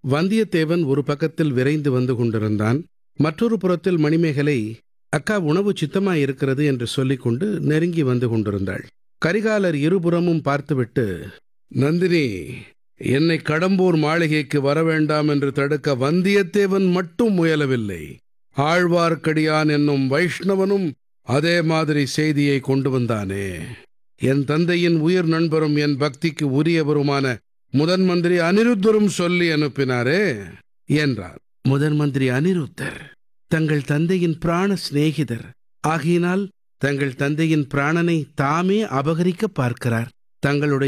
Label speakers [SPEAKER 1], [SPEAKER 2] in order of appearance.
[SPEAKER 1] வந்தியத்தேவன் ஒரு பக்கத்தில் விரைந்து வந்து கொண்டிருந்தான் மற்றொரு புறத்தில் மணிமேகலை அக்கா உணவு சித்தமாயிருக்கிறது என்று சொல்லிக்கொண்டு நெருங்கி வந்து கொண்டிருந்தாள் கரிகாலர் இருபுறமும் பார்த்துவிட்டு நந்தினி என்னை கடம்பூர் மாளிகைக்கு வரவேண்டாம் என்று தடுக்க வந்தியத்தேவன் மட்டும் முயலவில்லை ஆழ்வார்க்கடியான் என்னும் வைஷ்ணவனும் அதே மாதிரி செய்தியை கொண்டு வந்தானே என் தந்தையின் உயிர் நண்பரும் என் பக்திக்கு உரியவருமான முதன் மந்திரி அனிருத்தரும் சொல்லி அனுப்பினாரே என்றார் முதன் மந்திரி அனிருத்தர் தங்கள் தந்தையின் பிராண சிநேகிதர் ஆகையினால் தங்கள் தந்தையின் பிராணனை தாமே அபகரிக்க பார்க்கிறார் தங்களுடைய